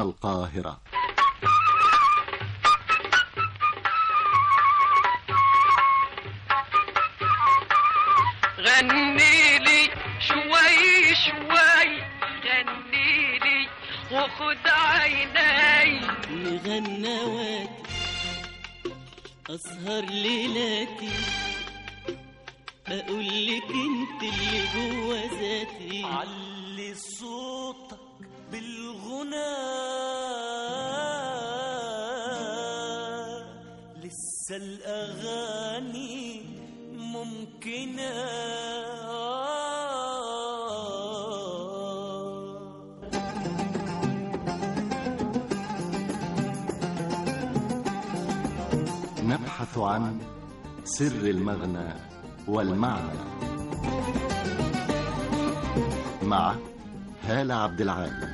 القاهرة غني لي شوي شوي غني لي وخد عيني مغنواتي أسهر ليلاتي أقول لك أنت اللي جوا ذاتي علي صوتك بالغنى لسه الأغاني ممكنة نبحث عن سر المغنى والمعنى مع هالة عبد العال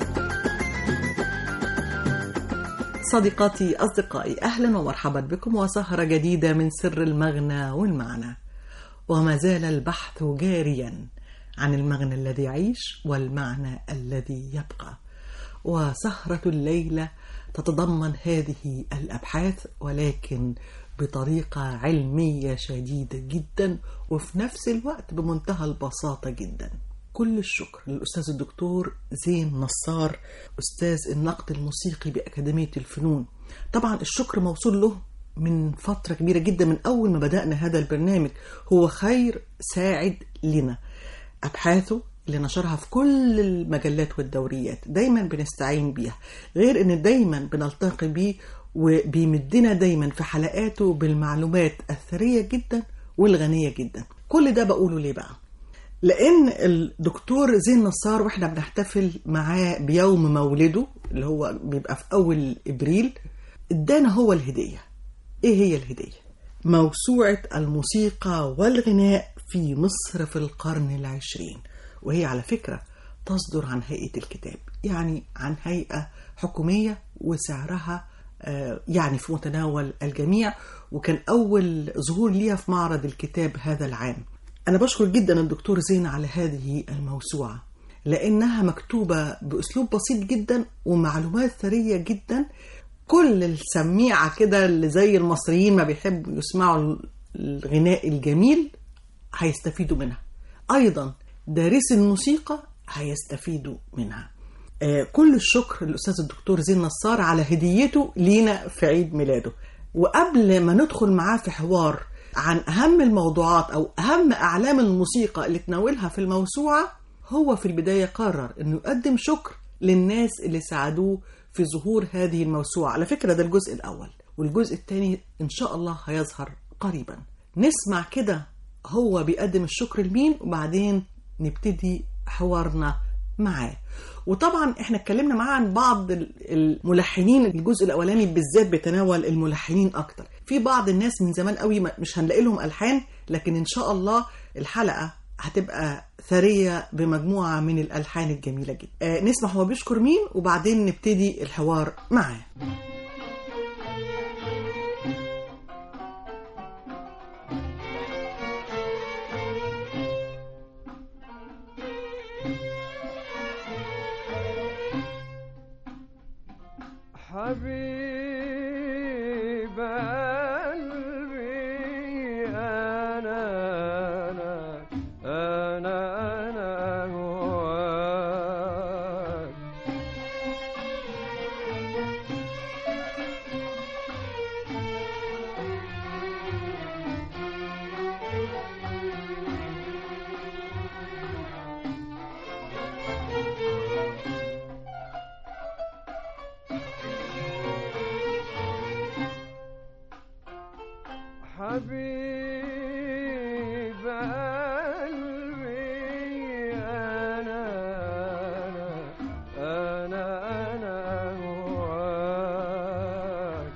صديقاتي أصدقائي أهلا ومرحبا بكم وسهرة جديدة من سر المغنى والمعنى وما زال البحث جاريا عن المغنى الذي يعيش والمعنى الذي يبقى وسهرة الليلة تتضمن هذه الأبحاث ولكن بطريقة علمية شديدة جدا وفي نفس الوقت بمنتهى البساطة جدا كل الشكر للأستاذ الدكتور زين نصار أستاذ النقد الموسيقي بأكاديمية الفنون طبعا الشكر موصول له من فترة كبيرة جدا من أول ما بدأنا هذا البرنامج هو خير ساعد لنا أبحاثه اللي نشرها في كل المجلات والدوريات دايما بنستعين بيها غير ان دايما بنلتقي بيه وبيمدنا دايما في حلقاته بالمعلومات الثرية جدا والغنية جدا كل ده بقوله ليه بقى لان الدكتور زين نصار واحنا بنحتفل معاه بيوم مولده اللي هو بيبقى في اول ابريل ادانا هو الهديه ايه هي الهديه موسوعه الموسيقى والغناء في مصر في القرن العشرين وهي على فكره تصدر عن هيئه الكتاب يعني عن هيئه حكوميه وسعرها آه، يعني في متناول الجميع وكان اول ظهور ليها في معرض الكتاب هذا العام أنا بشكر جدا الدكتور زين على هذه الموسوعة لأنها مكتوبة بأسلوب بسيط جدا ومعلومات ثرية جدا كل السميعة كده اللي زي المصريين ما بيحبوا يسمعوا الغناء الجميل هيستفيدوا منها أيضا دارسي الموسيقى هيستفيدوا منها آه، كل الشكر للأستاذ الدكتور زين نصار على هديته لينا في عيد ميلاده وقبل ما ندخل معاه في حوار عن أهم الموضوعات أو أهم أعلام الموسيقى اللي تناولها في الموسوعة هو في البداية قرر أنه يقدم شكر للناس اللي ساعدوه في ظهور هذه الموسوعة على فكرة ده الجزء الأول والجزء الثاني إن شاء الله هيظهر قريبا نسمع كده هو بيقدم الشكر لمين وبعدين نبتدي حوارنا معاه وطبعا احنا اتكلمنا معاه عن بعض الملحنين الجزء الاولاني بالذات بيتناول الملحنين اكتر في بعض الناس من زمان قوي مش هنلاقي لهم الحان لكن ان شاء الله الحلقه هتبقى ثريه بمجموعه من الالحان الجميله جدا آه نسمع هو بيشكر مين وبعدين نبتدي الحوار معاه حبيب قلبي أنا أنا أنا أنا هواك حبيب قلبي أنا أنا أنا أنا هواك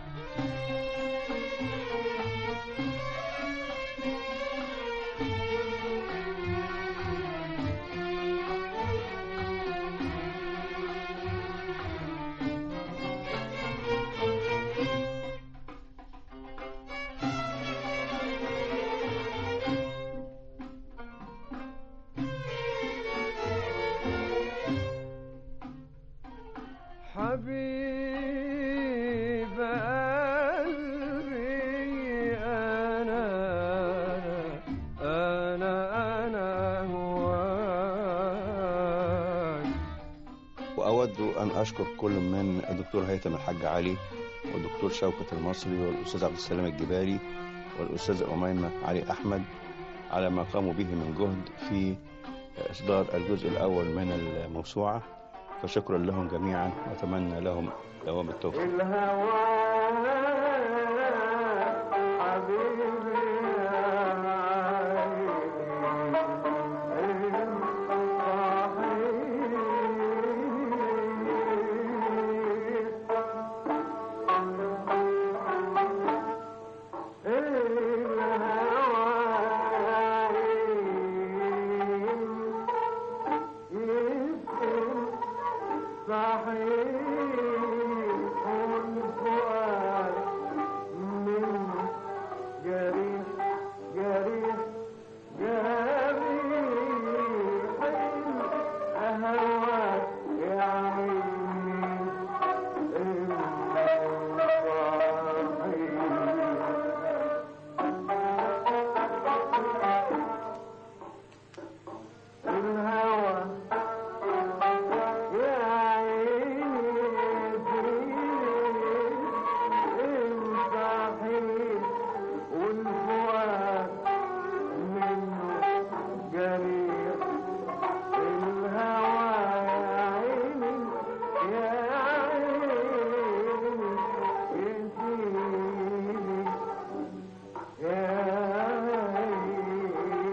حبيب قلبي أنا أنا أنا هواك وأود أن أشكر كل من الدكتور هيثم الحاج علي والدكتور شوكت المصري والأستاذ عبد السلام الجبالي والأستاذ أميمة علي أحمد على ما قاموا به من جهد في إصدار الجزء الأول من الموسوعة فشكرا لهم جميعا وأتمنى لهم دوام التوفيق الهوى حبيبي صحيح الفؤاد من جريح جريح جريح أهواك يا عيني الهوى يا عيني صحيح والفؤاد منه جريح الهوى يا عيني يا عيني يسيني يا عيني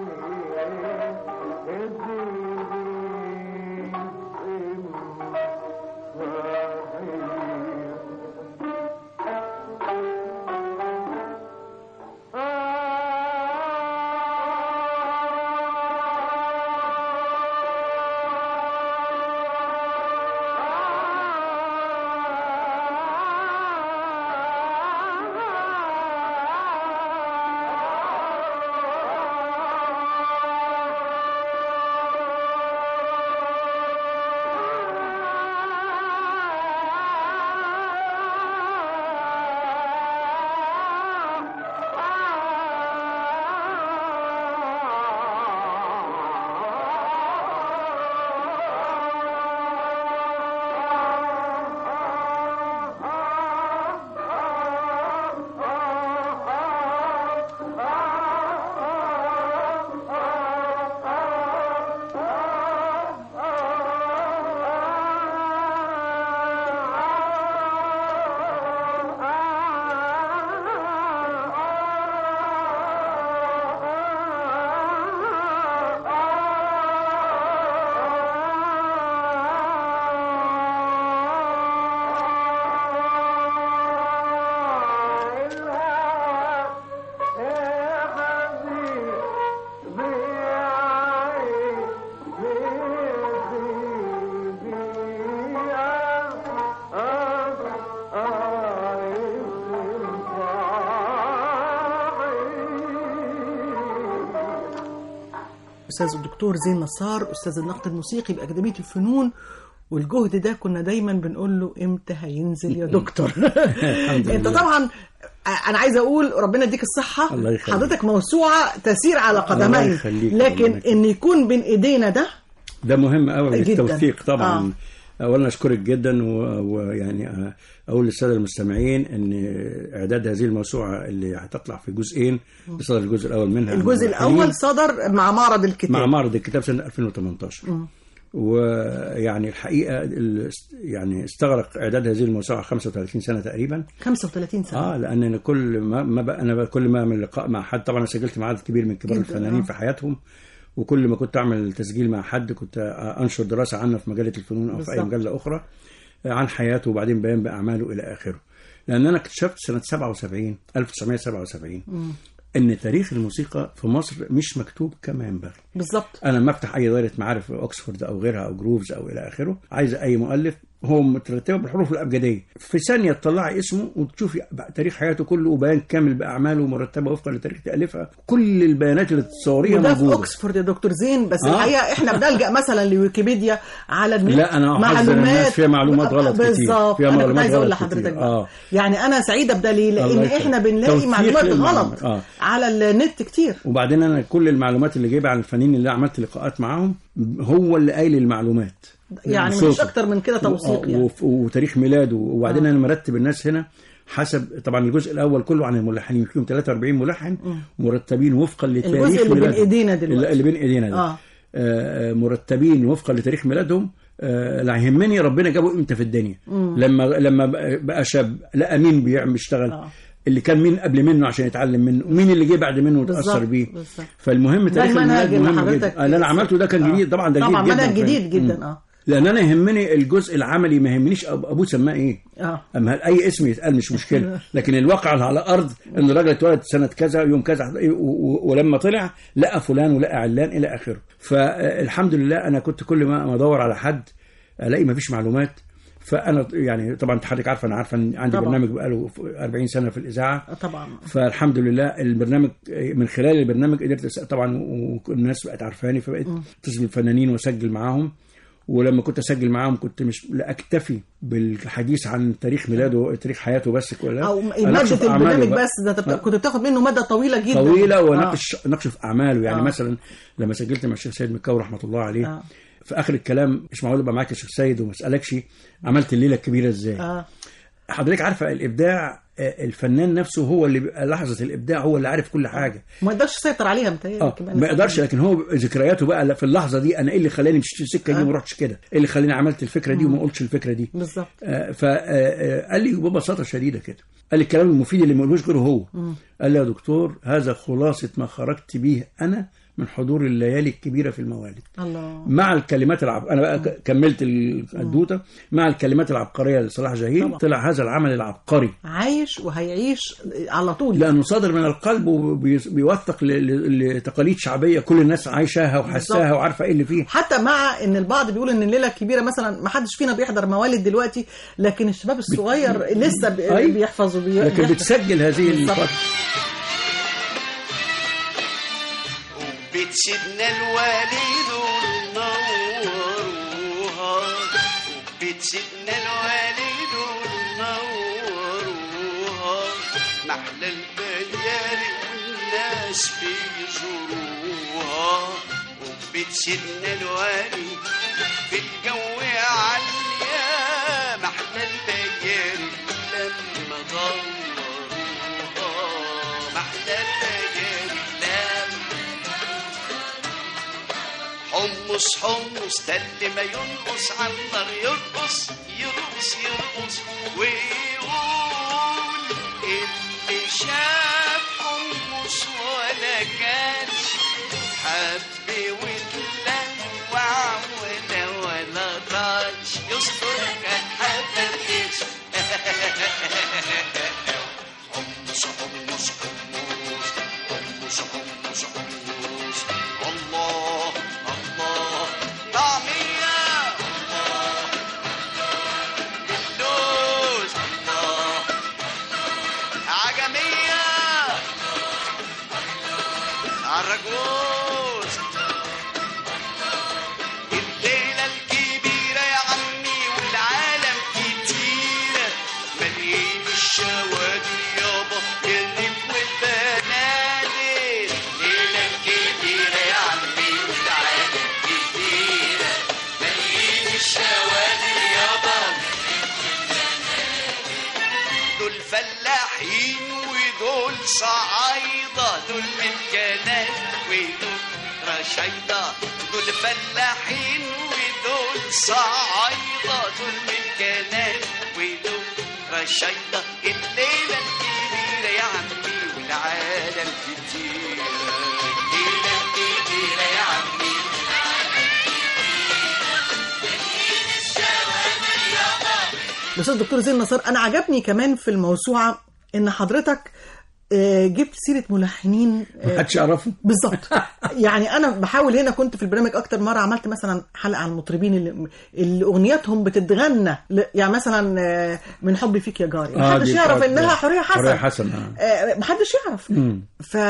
أستاذ الدكتور زين نصار أستاذ النقد الموسيقي بأكاديمية الفنون والجهد ده كنا دايما بنقول له امتى هينزل يا دكتور الحمد انت لله. طبعا انا عايزه اقول ربنا يديك الصحه الله يخليك. حضرتك موسوعه تسير على الله قدمين يخليك، لكن ربنا يخليك. ان يكون بين ايدينا ده ده مهم قوي جداً. التوثيق طبعا اولا اشكرك جدا و- ويعني آه، اقول للساده المستمعين ان اعداد هذه الموسوعه اللي هتطلع في جزئين بصدر الجزء الاول منها الجزء الاول صدر مع معرض الكتاب مع معرض الكتاب سنه 2018 ويعني الحقيقه ال- يعني استغرق اعداد هذه الموسوعه 35 سنه تقريبا 35 سنه اه لان أنا كل ما, ما بقى انا بقى كل ما اعمل لقاء مع حد طبعا انا سجلت مع عدد كبير من كبار جداً، الفنانين آه. في حياتهم وكل ما كنت اعمل تسجيل مع حد كنت انشر دراسه عنه في مجله الفنون او في اي بالظبط. مجله اخرى عن حياته وبعدين بيان باعماله الى اخره لان انا اكتشفت سنه 77 1977 ان تاريخ الموسيقى في مصر مش مكتوب كما ينبغي بالظبط انا لما افتح اي دايره معارف اوكسفورد او غيرها او جروفز او الى اخره عايز اي مؤلف هو مترتبه بالحروف الابجديه في ثانيه تطلعي اسمه وتشوفي بقى تاريخ حياته كله وبيان كامل باعماله مرتبه وفقا لتاريخ تاليفها كل البيانات اللي تتصوريها وده في موجوده اوكسفورد يا دكتور زين بس آه. الحقيقه احنا بنلجا مثلا لويكيبيديا على النت لا، أنا أحذر الناس فيها معلومات غلط كتير. بالظبط فيها انا كنت معلومات عايز اقول غلط كتير. لحضرتك بقى. آه. يعني انا سعيده بده ليه لان الله يخليك. احنا بنلاقي توثيق معلومات للمعلومات. غلط آه. على النت كتير وبعدين انا كل المعلومات اللي جايبها عن الفنانين اللي عملت لقاءات معاهم هو اللي قايل المعلومات يعني بصوته. مفيش اكتر من كده توثيق و- يعني وف- وتاريخ ميلاده وبعدين انا مرتب الناس هنا حسب طبعا الجزء الاول كله عن الملحنين فيهم 43 ملحن مرتبين وفقا لتاريخ الجزء اللي بين ميلادهم. إيدينا دلوقتي. اللي- اللي بين ايدينا ده آه. آه. آه مرتبين وفقا لتاريخ ميلادهم آه اللي يهمني ربنا جابه امتى في الدنيا لما لما بقى- بقى شاب لقى مين بيعمل بيشتغل آه. اللي كان مين قبل منه عشان يتعلم منه ومين اللي جه بعد منه بالظبط، وتاثر بيه بالظبط. فالمهم ده تاريخ المنهج الميلاد اللي مهم حضرتك جدا آه، اللي انا عملته ده كان آه. جديد طبعا ده طبعا جديد جدا منهج جديد فاهم؟ جدا مم. اه لان انا يهمني الجزء العملي ما يهمنيش أب- ابوه سماه ايه اه اما اي اسم يتقال مش مشكله لكن الواقع اللي على الارض ان الراجل اتولد سنه كذا يوم كذا و- و- ولما طلع لقى فلان ولقى علان الى اخره فالحمد لله انا كنت كل ما ما ادور على حد الاقي ما فيش معلومات فانا يعني طبعا انت حضرتك عارفه انا عارفه ان عندي طبعا. برنامج بقاله 40 سنه في الاذاعه آه، طبعا فالحمد لله البرنامج من خلال البرنامج قدرت أس- طبعا والناس بقت عارفاني فبقيت اتصل بالفنانين واسجل معاهم ولما كنت اسجل معاهم كنت مش لا اكتفي بالحديث عن تاريخ ميلاده تاريخ حياته بس ولا او أناقشه ماده في أعماله البرنامج بقى. بس ده أنت كنت بتاخد منه ماده طويله جدا طويله آه. وناقش ناقشه في اعماله يعني آه. مثلا لما سجلت مع الشيخ سيد مكاوي رحمه الله عليه آه. في اخر الكلام مش معقول ابقى معاك يا شيخ سيد وما اسالكش عملت الليله الكبيره ازاي اه حضرتك عارفه الابداع آه، الفنان نفسه هو اللي بيبقى لحظه الابداع هو اللي عارف كل حاجه ما يقدرش يسيطر عليها متهيألي اه كمان ما يقدرش لكن هو ذكرياته بقى في اللحظه دي انا ايه اللي خلاني مشيت السكه دي آه. وما رحتش كده ايه اللي خلاني عملت الفكره دي وما قلتش الفكره دي بالظبط فقال لي ببساطه شديده كده قال لي الكلام المفيد اللي ما قالوش غيره هو قال لي يا دكتور هذا خلاصه ما خرجت به انا من حضور الليالي الكبيره في الموالد الله مع الكلمات العب انا بقى ك- كملت الدوته مع الكلمات العبقريه لصلاح جاهين طبعا. طلع هذا العمل العبقري عايش وهيعيش على طول لانه صادر من القلب وبيوثق ل- ل- لتقاليد شعبيه كل الناس عايشاها وحساها بالظبط. وعارفه ايه اللي فيه حتى مع ان البعض بيقول ان الليله الكبيره مثلا ما حدش فينا بيحضر موالد دلوقتي لكن الشباب الصغير لسه بي- أي. بيحفظ وبي... لكن بيحفظ. بتسجل هذه بالظبط. الفتره وبيت سيدنا الوالد ونوروها وبيت سيدنا الوالد ونوروها محلى الليالي والناس بيزوروها وبيت سيدنا الوالد في الجو عالية محلى الليالي لما دوروها محلى الليالي لما حمص حمص ده اللي ما ينقص على النار يرقص يرقص يرقص ويقول اللي شاف حمص ولا كانش حب ولا وع ولا ولا طاش يستر كان حتى الإيش حمص حمص حمص حمص حمص حمص الله الله طعمية الله اللوز الله عجمية عالرجوز الليلة الكبيرة يا عمي والعالم كتيرة مليين الشوادي يابا الريف والبنادق الليلة الكبيرة يا عمي والعالم كتيرة مليين الشوادي يابا دول فلاحين ودول صعايدة دول من كنات ودول رشايدة دول فلاحين ودول صعايدة دول من كنات ودول رشايدة الليلة الكبيرة يا عمي والعالم كتير الليلة الكبيرة يا عمي الاستاذ الدكتور زين نصار انا عجبني كمان في الموسوعه ان حضرتك آه، جبت سيره ملحنين آه، محدش يعرفه بالظبط يعني انا بحاول هنا كنت في البرنامج اكتر مره عملت مثلا حلقه عن المطربين اللي, اللي اغنياتهم بتتغنى ل- يعني مثلا آه، من حبي فيك يا جاري آه، محدش دي يعرف بتاعت- انها حوريه حسن حورية حسن، آه. آه، محدش يعرف مم.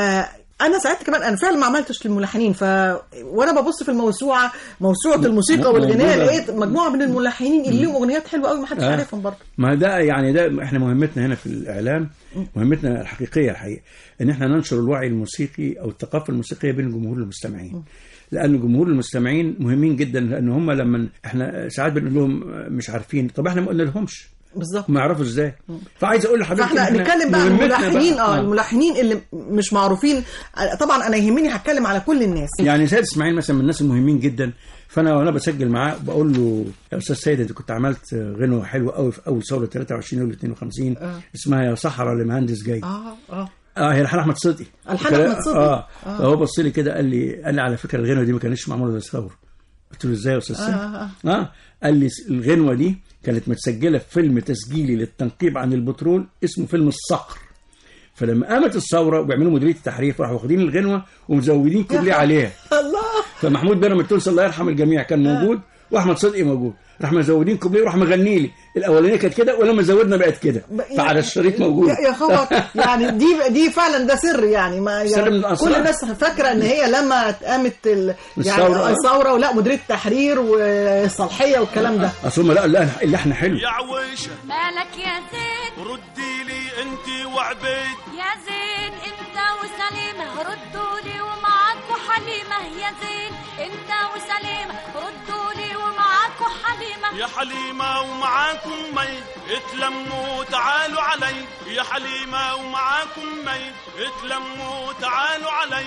فانا ساعتها كمان انا فعلا ما عملتش للملحنين ف وانا ببص في الموسوعه موسوعه الموسيقى م- والغناء موجودة. لقيت مجموعه من الملحنين اللي لهم اغنيات حلوه قوي ما حدش آه. عارفهم برضه ما ده يعني ده احنا مهمتنا هنا في الاعلام مهمتنا الحقيقيه الحقيقه ان احنا ننشر الوعي الموسيقي او الثقافه الموسيقيه بين جمهور المستمعين لان جمهور المستمعين مهمين جدا لان هم لما احنا ساعات بنقول لهم مش عارفين طب احنا ما قلنا لهمش بالظبط ما يعرفوا ازاي فعايز اقول لحضرتك فاحنا إن نتكلم بقى عن مهمتنا الملحنين بقى- اه الملحنين اللي مش معروفين آه، طبعا انا يهمني هتكلم على كل الناس يعني سيد اسماعيل مثلا من الناس المهمين جدا فانا وانا بسجل معاه بقول له يا استاذ سيد انت كنت عملت غنوه حلوه قوي في اول ثوره 23 يوليو 52 آه. اسمها يا صحراء لمهندس جاي اه اه اه هي لحن احمد صدقي ألحان وكلا- أحمد صدقي. اه, آه. فهو بص لي كده قال لي قال لي على فكره الغنوه دي ما كانتش معموله للثوره قلت له ازاي يا استاذ سيد؟ آه، اه قال لي الغنوه دي كانت متسجله في فيلم تسجيلي للتنقيب عن البترول اسمه فيلم الصقر فلما قامت الثوره وبيعملوا مديريه التحرير راحوا واخدين الغنوه ومزودين كوبليه عليها الله فمحمود بن التونسي الله يرحم الجميع كان موجود واحمد صدقي موجود راح مزودين كوبليه وراح مغني لي الاولانيه كانت كده ولما زودنا بقت كده فعلى الشريط موجود يا يا خبر يعني دي دي فعلا ده سر يعني ما سر من يعني الأسرار. كل الناس فاكره ان هي لما قامت ال- يعني الثورة. الثوره ولا مديريه التحرير والصالحيه والكلام ده اصل هم لا لا اللحن حلو يا عويشة مالك يا زين ردي لي انت وعبيد يا زين انت وسليمة ردوا لي ومعاكوا حليمة يا زين انت وسليمة ردوا لي ومعاكوا حليمة يا حليمة ومعاكم مي اتلموا تعالوا علي يا حليمة ومعاكم مي اتلموا تعالوا علي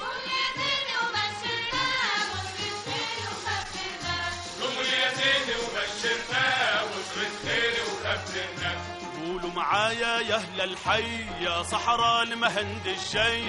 قولوا معايا يا اهل الحي يا صحراء المهند الشي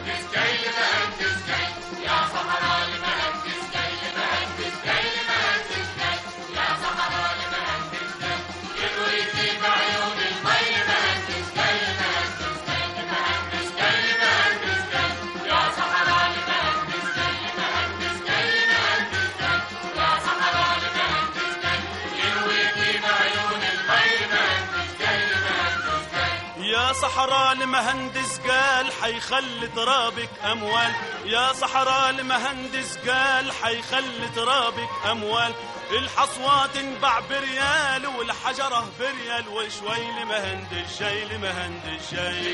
يا صحراء المهندس قال حيخلي ترابك اموال يا صحراء المهندس قال حيخلي ترابك اموال الحصوات تنباع بريال والحجره بريال وشوي لمهندس شي لمهندس شي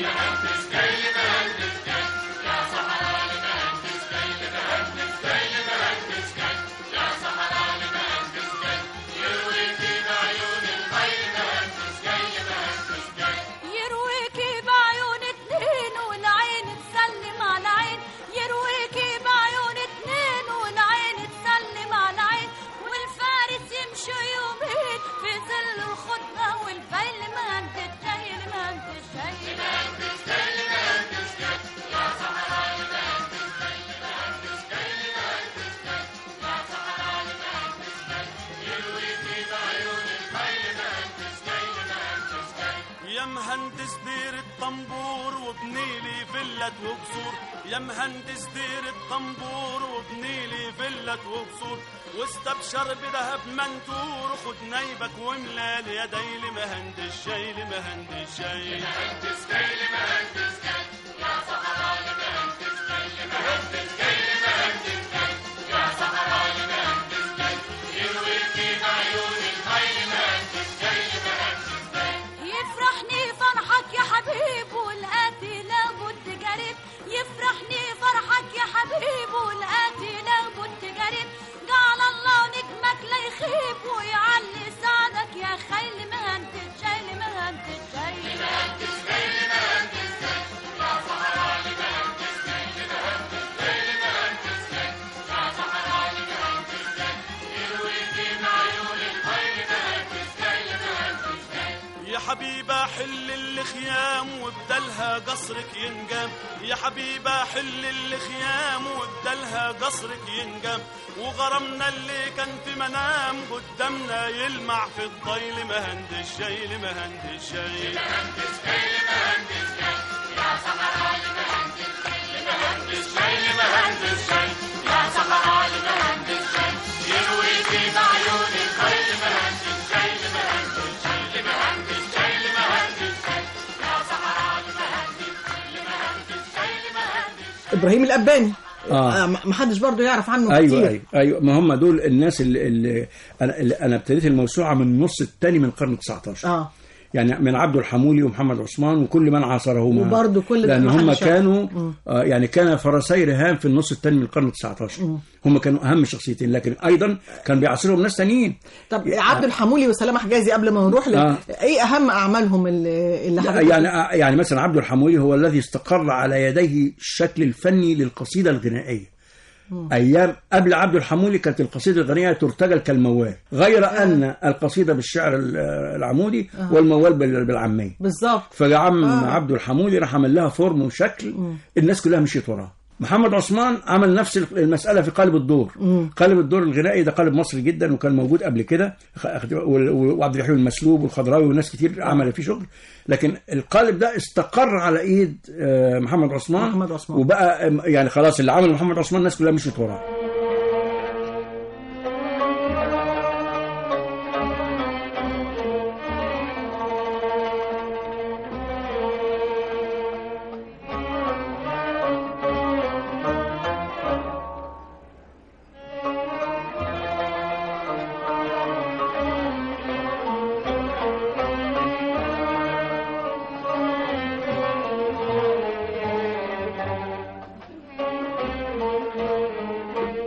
يرويكي بعيون اتنين والعين تسلم على عين يرويكي بعيون اتنين والعين تسلم على عين والفارس يمشي يومين في ظل الخطبة والفيل مهندس جاي مهندس جاي يا مهندس دير الطنبور وبنيلي فلة وقصور يا مهندس دير الطنبور وبنيلي فلة وقصور واستبشر بذهب منتور خد نيبك واملى اليدي لمهندس شي لمهندس شي يفرحني فرحك يا حبيب والآتي لابد قريب يفرحني فرحك يا حبيب والآتي لابد قريب جعل الله نجمك لا يخيب ويعلي سعدك يا خيل مهندس شاي مهندس شاي يا حبيبة حل الخيام وبدلها قصرك ينقام يا حبيبة حل الخيام وبدلها قصرك ينقام وغرمنا اللي كان في منام قدامنا يلمع في الضيل مهندس شي لمهندس شي ابراهيم الاباني آه. آه، ما ما حدش برضه يعرف عنه ايوه كتير ايوه ايوه ما هم دول الناس اللي, اللي انا اللي انا ابتديت الموسوعه من النص الثاني من القرن 19 اه يعني من عبد الحمولي ومحمد عثمان وكل من عاصرهما وبرضه كل ده لان ما هم حدش كانوا مم. آه يعني كان فرسي رهان في النص الثاني من القرن 19 هم كانوا اهم شخصيتين لكن ايضا كان بيعاصرهم ناس ثانيين طب عبد الحمولي وسلامه حجازي قبل ما نروح ل... آه. ايه اهم اعمالهم اللي اللي حضرتك يعني يعني مثلا عبد الحمولي هو الذي استقر على يديه الشكل الفني للقصيده الغنائيه ايام قبل عبد الحمولي كانت القصيده الغنائيه ترتجل كالموال غير ان القصيده بالشعر ال- العمودي والموال بال- بالعاميه بالظبط فعم آه. عبد الحمولي راح عمل لها فورم وشكل الناس كلها مشيت وراه محمد عثمان عمل نفس المسألة في قالب الدور قالب الدور الغنائي ده قالب مصري جدا وكان موجود قبل كده خ- وال- وعبد الحليم المسلوب والخضراوي وناس كتير عمل فيه شغل لكن القالب ده استقر على ايد آه، محمد عثمان محمد عثمان. وبقى آم، يعني خلاص اللي عمل محمد عثمان الناس كلها مشيت وراه يا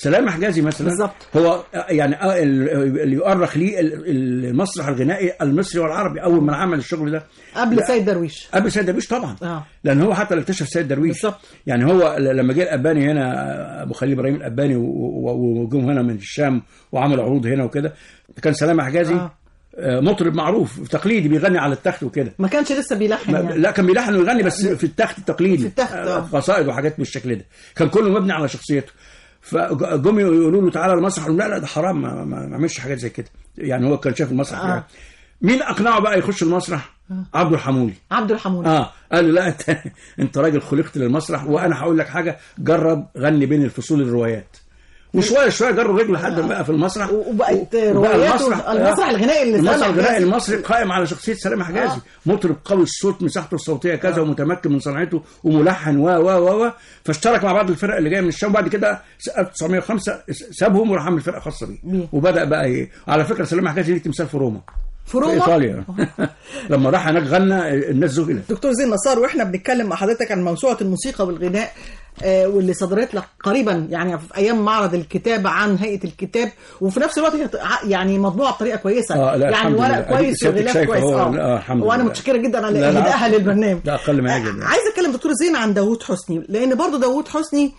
سلام حجازي مثلا بالظبط. هو يعني آه ال- اللي يؤرخ ليه ال- المسرح الغنائي المصري والعربي اول ما عمل الشغل ده قبل لا، سيد درويش قبل سيد درويش طبعا آه. لان هو حتى اللي اكتشف سيد درويش بالظبط. يعني هو ل- لما جه الاباني هنا ابو خليل ابراهيم الاباني و- و- وجم هنا من الشام وعملوا عروض هنا وكده كان سلام حجازي آه. آه، مطرب معروف تقليدي بيغني على التخت وكده ما كانش لسه بيلحن ما- يعني. لا كان بيلحن ويغني بس في التخت التقليدي في التخت، آه. آه، قصائد وحاجات بالشكل ده كان كله مبني على شخصيته فجم يقولوا له تعالى المسرح قال لا لا ده حرام ما, ما ما اعملش حاجات زي كده يعني هو كان شايف المسرح آه. يعني. مين اقنعه بقى يخش المسرح عبد الحمولي عبد الحمود اه قال له لا انت انت راجل خلقت للمسرح وانا هقول لك حاجه جرب غني بين الفصول الروايات وشويه شويه جروا رجله لحد ما بقى في المسرح وبقت وبقى رواياته المسرح الغنائي اللي المسرح سلام الغنائي حجازي. المصري قائم على شخصيه سلام حجازي مطرب قوي الصوت مساحته الصوتيه كذا ومتمكن من صنعته وملحن و و و و فاشترك مع بعض الفرق اللي جايه من الشام وبعد كده 1905 سابهم وراح عمل فرقه خاصه بيه بيه. وبدا بقى ايه على فكره سلام حجازي ليه تمثال في روما في في روما ايطاليا لما راح هناك غنى الناس ذهلت دكتور زين نصار واحنا بنتكلم مع حضرتك عن موسوعه الموسيقى والغناء آه، واللي صدرت لك قريبا يعني في ايام معرض الكتاب عن هيئه الكتاب وفي نفس الوقت كانت ع- يعني مطبوعه بطريقه كويسه آه، لا، يعني الحمد ورق لله. كويس سيادتك وغلاف شايفة كويس هو- اه لا، الحمد وانا لله. متشكره جدا على لا، لا. اهدائها للبرنامج ده اقل ما يجب يعني. عايز اتكلم دكتور زين عن داوود حسني لان برضو داوود حسني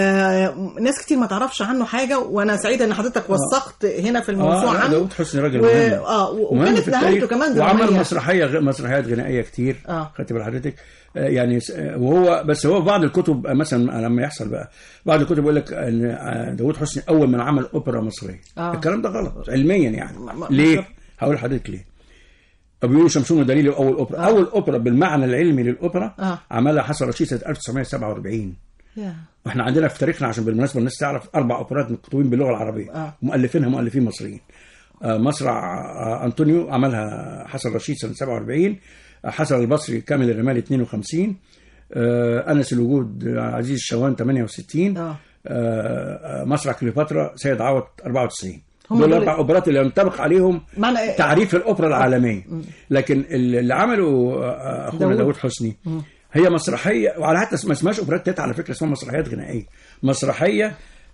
آه ناس كتير ما تعرفش عنه حاجه وانا سعيده ان حضرتك وثقت هنا في الموضوع اه لا عنه داود حسني راجل و... مهم اه و- مهم وكانت في نهايته التاريخ. كمان وعمل درامية. مسرحيه غ- مسرحيات غنائيه كتير آه. خدت بال حضرتك آه، يعني س- آه، وهو بس هو بعض الكتب آه، مثلا لما يحصل بقى بعض الكتب يقول لك ان آه، داوود حسني اول من عمل اوبرا مصريه آه. الكلام ده غلط علميا يعني ما- ليه؟ بالظبط. هقول لحضرتك ليه بيقولوا شمسون ودليل اول اوبرا اول اوبرا بالمعنى العلمي للاوبرا آه. عملها حسن رشيد سنه 1947 يا. واحنا عندنا في تاريخنا عشان بالمناسبه الناس تعرف اربع اوبرات مكتوبين باللغه العربيه آه. مؤلفينها مؤلفين مصريين آه، مسرح آه، انطونيو عملها حسن رشيد سنه 47 آه، حسن البصري كامل الرمالي 52 آه، انس الوجود آه، عزيز الشوان 68 آه. آه، آه، مسرح كليوباترا سيد عوض 94 هم دول دول- الاربع اوبرات اللي ينطبق عليهم معنى إيه؟ تعريف الاوبرا العالميه لكن اللي عمله آه، اخونا داوود. داوود حسني هي مسرحيه وعلى حتى ما اسمهاش اوبرات تيتا على فكره اسمها مسرحيات غنائيه مسرحيه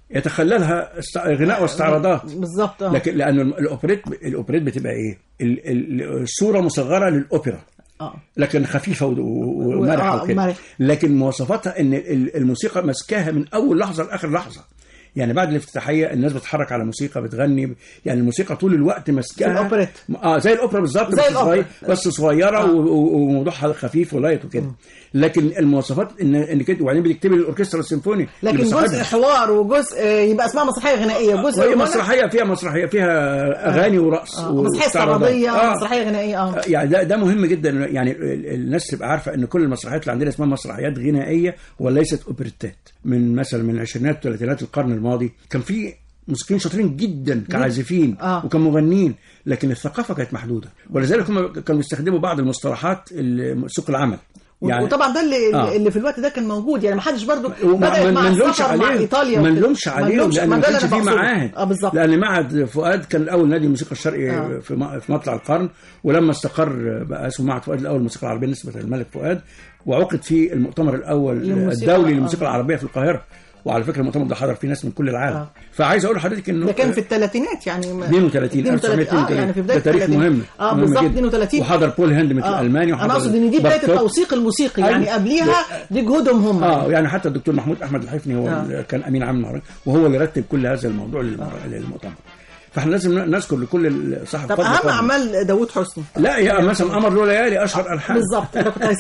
يتخللها است- غناء واستعراضات بالظبط اه لكن لان الاوبريت الاوبريت بتبقى ايه ال- ال- الصوره مصغره للاوبرا اه لكن خفيفه و- و- آه، ومرحه وكده مرح. لكن مواصفاتها ان ال- الموسيقى ماسكاها من اول لحظه لاخر لحظه يعني بعد الافتتاحيه الناس بتتحرك على موسيقى بتغني يعني الموسيقى طول الوقت ماسكاها في الأوبريت. اه زي الاوبرا بالظبط زي بس الأوبرا. صغير بس صغيره آه. و- و- وموضوعها خفيف ولايت وكده لكن المواصفات ان ان كده وبعدين بتكتبي للاوركسترا السيمفوني لكن اللي جزء بصاحبها. حوار وجزء آه، يبقى اسمها مسرحيه غنائيه وجزء وهي غنى. مسرحيه فيها مسرحيه فيها اغاني ورقص آه، مسرحيه واستعراضات. استعراضيه آه. مسرحيه غنائيه اه يعني ده ده مهم جدا يعني ال- الناس تبقى عارفه ان كل المسرحيات اللي عندنا اسمها مسرحيات غنائيه وليست اوبريتات من مثلا من العشرينات والثلاثينات القرن الماضي كان في موسيقيين شاطرين جدا كعازفين آه. وكمغنيين لكن الثقافه كانت محدوده ولذلك هم كانوا بيستخدموا بعض المصطلحات ال- سوق العمل يعني وطبعا ده اللي آه. اللي في الوقت ده كان موجود يعني ما حدش برضه وما- بدات ما مع ما نلومش السفر مع عليهم ايطاليا ما وكده. نلومش عليهم نلومش- لان ما ما ده اللي كانش في أنا بقصده. معاهد اه بالظبط لان معهد فؤاد كان اول نادي الموسيقى الشرقي آه. في م- في مطلع القرن ولما استقر بقى اسمه معهد فؤاد الاول للموسيقى العربيه نسبه للملك فؤاد وعقد فيه المؤتمر الاول للموسيقى- الدولي آه. للموسيقى العربيه في القاهره وعلى فكره المؤتمر ده حضر فيه ناس من كل العالم آه. فعايز اقول لحضرتك انه ده كان في الثلاثينات يعني ما- 32 اه يعني في بدايه ده تاريخ الثلاثينات. مهم اه مهم بالظبط جدا. 32 وحضر بول هندمت آه. الالماني وحضر انا اقصد ان دي بدايه بارتوك. التوثيق الموسيقي يعني أيوة. قبليها دي جهودهم هم اه يعني حتى الدكتور محمود احمد الحفني هو آه. اللي كان امين عام المهرجان وهو اللي رتب كل هذا الموضوع للم- للمؤتمر فاحنا لازم نذكر لكل صاحب طب فضل اهم فضل. اعمال داوود حسني لا يا مثلا قمر له ليالي اشهر الحان بالظبط انا كنت عايز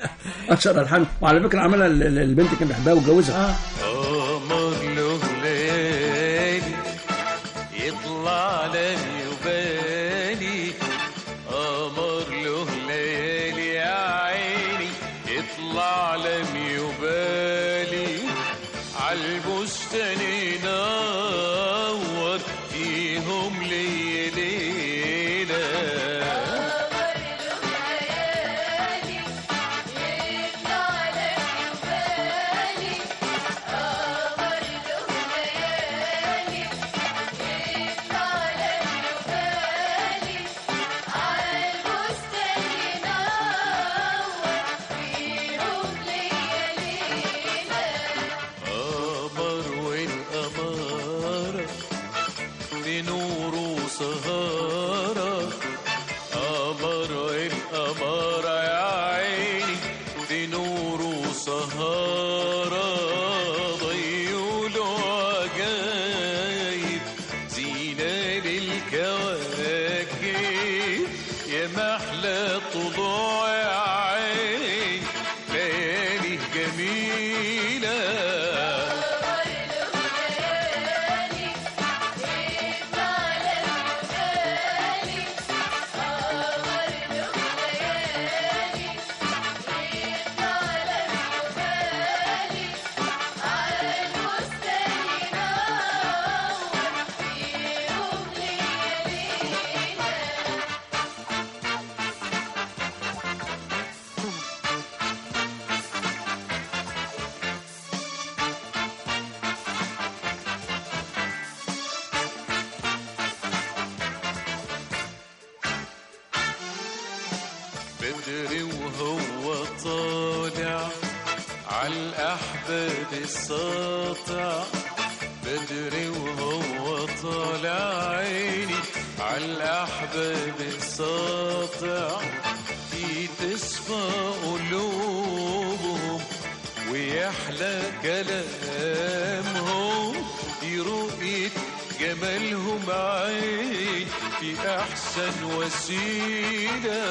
اشهر الحان وعلى فكره عملها ال- ال- البنت كان بيحبها واتجوزها اه قمر له ليالي يطلع لي وبالي قمر له ليالي يا عيني يطلع لي وبالي عالبستان ينور فيهم لي ليله قمر وين قمر السهارة ضيول وعجايب زينة للكواكب يا محلى طلوع عين ليالي جميلة بدري وهو طالع عالأحباب الساطع بدري وهو طالع عيني عالأحباب الساطع في تصفى قلوبهم ويحلى كلامهم في رؤية جمالهم عين في أحسن وسيلة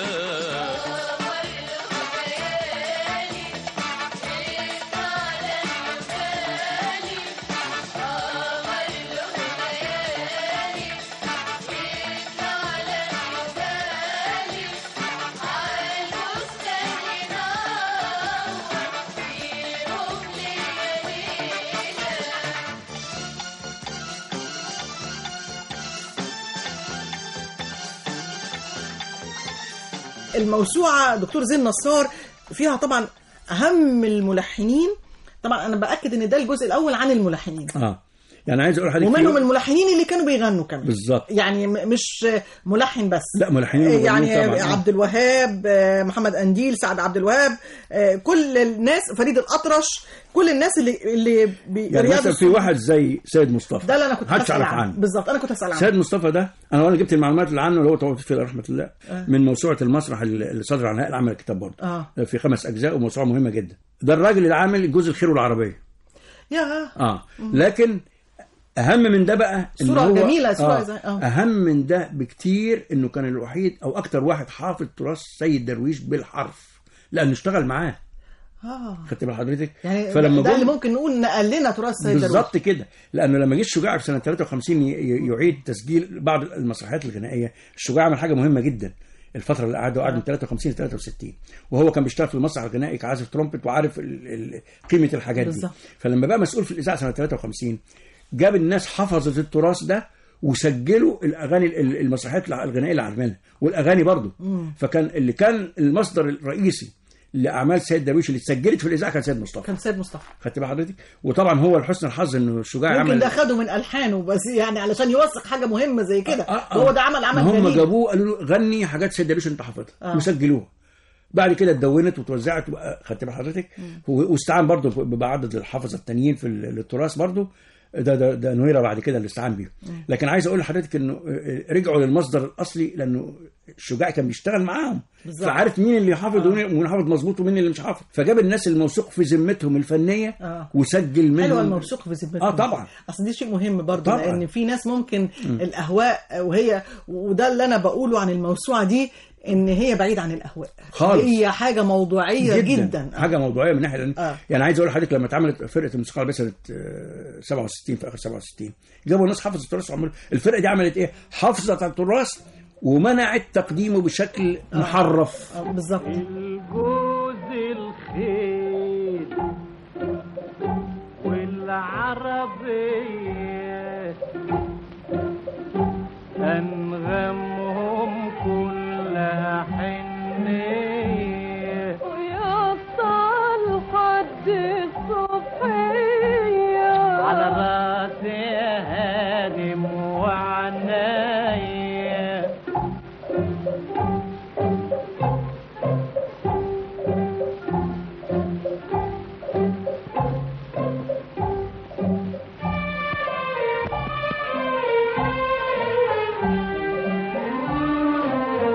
الموسوعة دكتور زين نصار فيها طبعا أهم الملحنين طبعا أنا بأكد إن ده الجزء الأول عن الملحنين اه يعني عايز اقول لحضرتك ومنهم في- الملحنين اللي كانوا بيغنوا كمان بالظبط يعني م- مش ملحن بس لا ملحنين ومغنيين يعني طبعاً. عبد الوهاب آه، محمد أنديل سعد عبد الوهاب آه، كل الناس فريد الأطرش كل الناس اللي اللي بي- يعني رياض مثلا في السنة. واحد زي سيد مصطفى ده اللي انا كنت محدش هسأل يعرف عنه عنه بالظبط انا كنت هسأل عنه سيد مصطفى ده انا وانا جبت المعلومات اللي عنه اللي هو توفى فيه رحمه الله آه. من موسوعه المسرح اللي اللي صدر عنها العمل الكتاب برضه اه في خمس اجزاء وموسوعه مهمه جدا ده الراجل اللي عامل جزء الخير والعربيه يا اه لكن اهم من ده بقى إن صورة هو- جميلة، صورة آه. زي- آه. اهم من ده بكتير انه كان الوحيد او اكتر واحد حافظ تراث سيد درويش بالحرف لانه اشتغل معاه اه خدت بال حضرتك يعني فلما ده اللي جم- ممكن نقول نقل لنا تراث سيد درويش. بالظبط كده لانه لما جه الشجاع في سنه 53 ي- ي- يعيد تسجيل بعض المسرحيات الغنائيه الشجاع عمل حاجه مهمه جدا الفتره اللي قعدها قعد من 53 ل 63 وهو كان بيشتغل في المسرح الغنائي كعازف ترومبت وعارف ال- ال- قيمه الحاجات دي بالظبط. فلما بقى مسؤول في الاذاعه سنه 53 جاب الناس حفظت التراث ده وسجلوا الاغاني ال- المسرحيات الغنائيه اللي عاملينها والاغاني برضه مم. فكان اللي كان المصدر الرئيسي لاعمال سيد درويش اللي اتسجلت في الاذاعه كان سيد مصطفى كان سيد مصطفى خدت بال حضرتك وطبعا هو لحسن الحظ انه الشجاع ممكن عمل ده خده من الحانه بس يعني علشان يوثق حاجه مهمه زي كده آه. هو ده عمل عمل ما هم جميل جابوه قالوا له غني حاجات سيد درويش انت حافظها آه. وسجلوها بعد كده اتدونت وتوزعت وبقى- خدت بال حضرتك و- واستعان برضه ببعض الحافظه التانيين في ال- التراث برضه ده ده ده نويره بعد كده اللي استعان بيه لكن عايز اقول لحضرتك انه آه، آه، رجعوا للمصدر الاصلي لانه الشجاع كان بيشتغل معاهم بالظبط. فعارف مين اللي حافظ ومين ومين حافظ مظبوط ومين اللي مش حافظ فجاب الناس الموثوق في ذمتهم الفنيه آه. وسجل منهم حلوه الموثوق في ذمتهم اه طبعا اصل دي شيء مهم برضه طبعاً. لان في ناس ممكن الاهواء وهي وده اللي انا بقوله عن الموسوعه دي ان هي بعيد عن الاهواء خالص. هي حاجه موضوعيه جدا, جداً. حاجه موضوعيه من ناحيه آه. يعني عايز اقول لحضرتك لما اتعملت فرقه الموسيقى العربيه سنه آه، 67 في اخر 67 جابوا ناس حفظت التراث وعملوا الفرقه دي عملت ايه؟ حافظت على التراث ومنعت تقديمه بشكل محرف آه، بالظبط الجوز الخيل والعربية أنغمهم كلها حنية ويوصل حد الصبحية على راسي هادم وعناية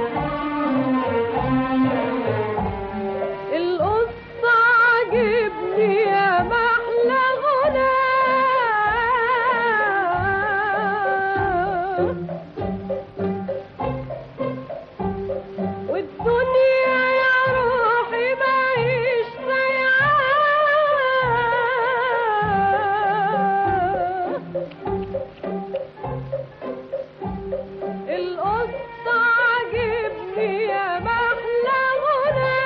القصة عجبني والدنيا محلى غنى والدنيا يا روحي ما هيش القصة عاجبني يا محلى غنى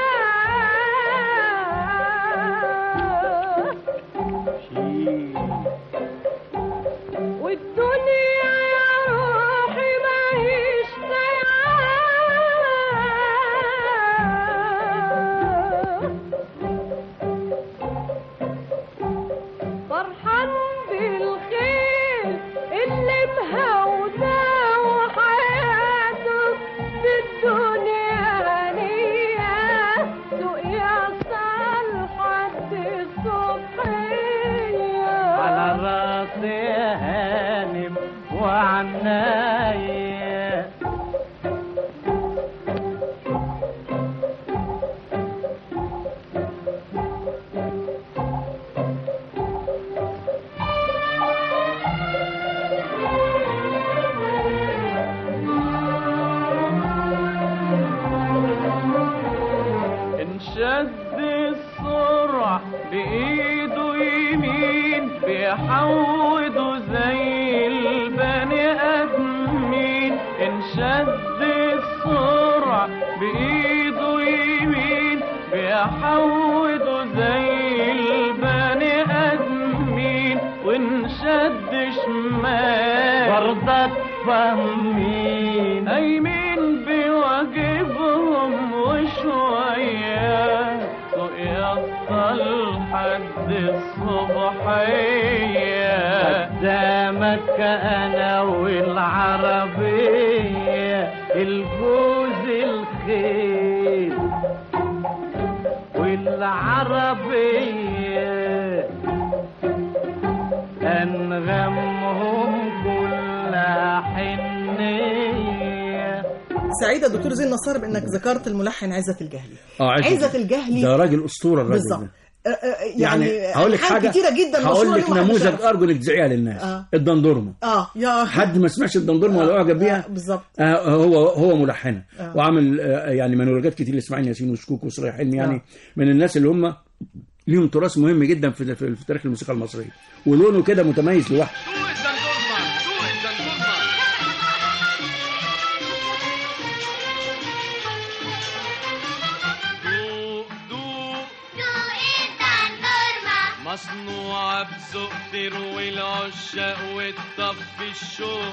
والدنيا يا روحي ما هيش فرحان بالخير اللي مهوناه وحياته في الدنيا هنية سوق يصل حد الصبحية على راسي هانم وعناية انشد السرعة بإيده يمين بيحوده زي البني آدمين انشد السرعة بإيده يمين بيحوده زي البني آدمين وانشد شمال برضه فاهمين أيمين بواجبهم وشوية سوق يوصل حد الصبحية قدامك أنا والعربية الجوز الخيل والعربية أنغمهم كل حنية سعيدة دكتور زين نصار بانك ذكرت الملحن عزت الجهلي اه عزت الجهلي ده راجل اسطوره الراجل بالظبط ده آه، آه، يعني, يعني هقول لك ألحان حاجه كتيرة جدا هقول مشهورة لك ليه محدش نموذج يعرف. ارجو انك تذيعيها للناس آه. الدندورمه اه يا حد ما سمعش الدندورمه ولا اعجب بيها بالظبط آه هو هو ملحنه آه. وعامل آه يعني مونولوجات كتير لاسماعيل ياسين وشكوك وسريع حلمي يعني آه. من الناس اللي هم ليهم تراث مهم جدا في, في, في تاريخ الموسيقى المصريه ولونه كده متميز لوحده دوق دوق مصنوعة بذوق تروي العشاق وتطفي الشوق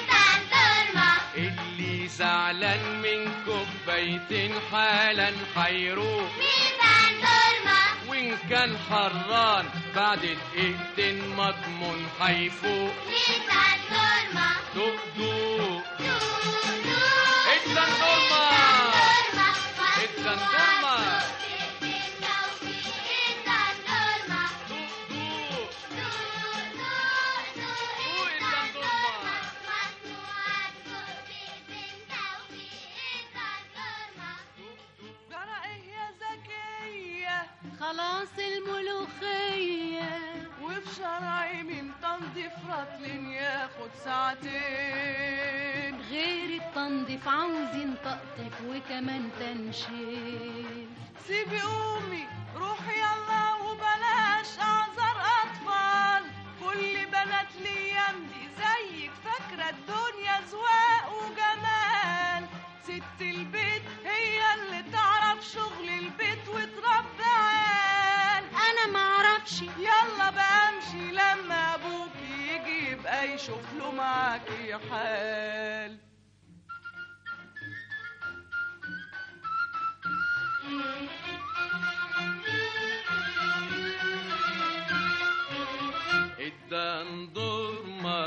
اللي زعلان من كوبايتين حالا حيروق وإن كان حران بعد دقيقتين مضمون حيفوق دوق دوق الدندورما الدندورما دوق دوق دوق الدندورما جرى ايه يا زكية خلاص الملوخية وفي شرعي من تنظيف رطل ياخد ساعتين غير التنظيف عاوزين تقطيف وكمان تنشيف سيبي قومي روحي يلا وبلاش اعذر اطفال كل بنات الايام دي زيك فاكره الدنيا زواق وجمال ست البيت هي اللي تعرف شغل البيت وتربي عيال انا معرفش يلا بقى امشي لما ابوك يجي يبقى يشوف له معاكي حال الدندورما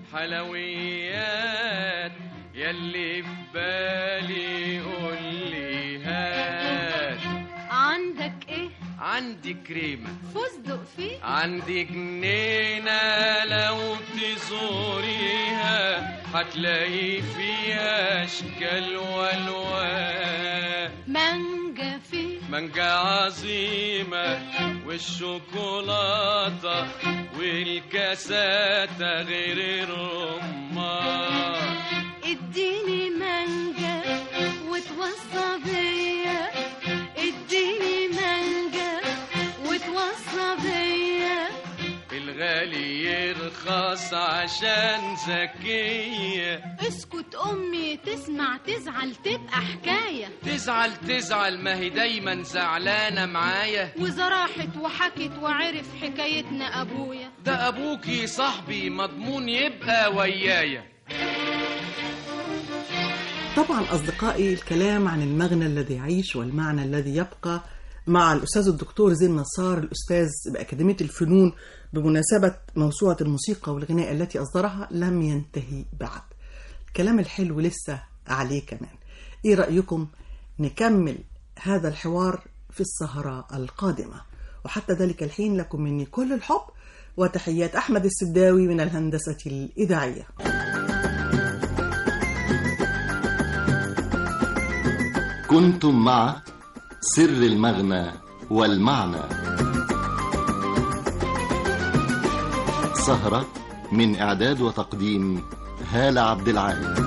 حلويات يلي في بالي قول لي هات عندك ايه عندي كريمة فستق فيه عندي جنينة لو تزوريها هتلاقي فيها أشكال والوان مانجا فيه مانجا عظيمة والشوكولاتة والكاسات غير الرمان اديني مانجا وتوصى بيا اديني مانجا وتوصى بيا الغالي يرخص عشان ذكية اسكت امي تسمع تزعل تبقى حكايه تزعل تزعل ما هي دايما زعلانة معايا وإذا راحت وحكت وعرف حكايتنا ابويا ده أبوكي صاحبي مضمون يبقى ويايا طبعا أصدقائي الكلام عن المغنى الذي يعيش والمعنى الذي يبقى مع الأستاذ الدكتور زين نصار الأستاذ بأكاديمية الفنون بمناسبة موسوعة الموسيقى والغناء التي أصدرها لم ينتهي بعد الكلام الحلو لسه عليه كمان إيه رأيكم نكمل هذا الحوار في السهرة القادمة وحتى ذلك الحين لكم مني كل الحب وتحيات أحمد السداوي من الهندسة الإذاعية كنتم مع سر المغنى والمعنى سهرة من إعداد وتقديم هالة عبد العال